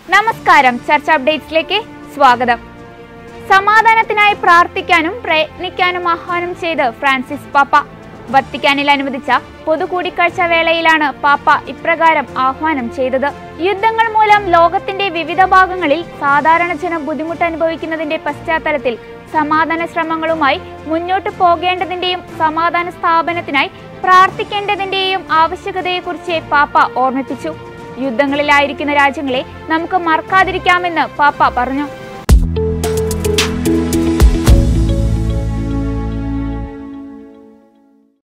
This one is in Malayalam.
നമസ്കാരം ചർച്ച അപ്ഡേറ്റ്സിലേക്ക് സ്വാഗതം സമാധാനത്തിനായി പ്രാർത്ഥിക്കാനും പ്രയത്നിക്കാനും ആഹ്വാനം ചെയ്ത് ഫ്രാൻസിസ് പാപ്പ വത്തിക്കാനിൽ അനുവദിച്ച പൊതുകൂടിക്കാഴ്ച വേളയിലാണ് പാപ്പ ഇപ്രകാരം ആഹ്വാനം ചെയ്തത് യുദ്ധങ്ങൾ മൂലം ലോകത്തിന്റെ വിവിധ ഭാഗങ്ങളിൽ സാധാരണ ജനം ബുദ്ധിമുട്ട് അനുഭവിക്കുന്നതിന്റെ പശ്ചാത്തലത്തിൽ സമാധാന ശ്രമങ്ങളുമായി മുന്നോട്ടു പോകേണ്ടതിന്റെയും സമാധാന സ്ഥാപനത്തിനായി പ്രാർത്ഥിക്കേണ്ടതിന്റെയും ആവശ്യകതയെക്കുറിച്ച് പാപ്പ ഓർമ്മിപ്പിച്ചു യുദ്ധങ്ങളിലായിരിക്കുന്ന രാജ്യങ്ങളെ നമുക്ക് മറക്കാതിരിക്കാമെന്ന് പാപ്പ പറഞ്ഞു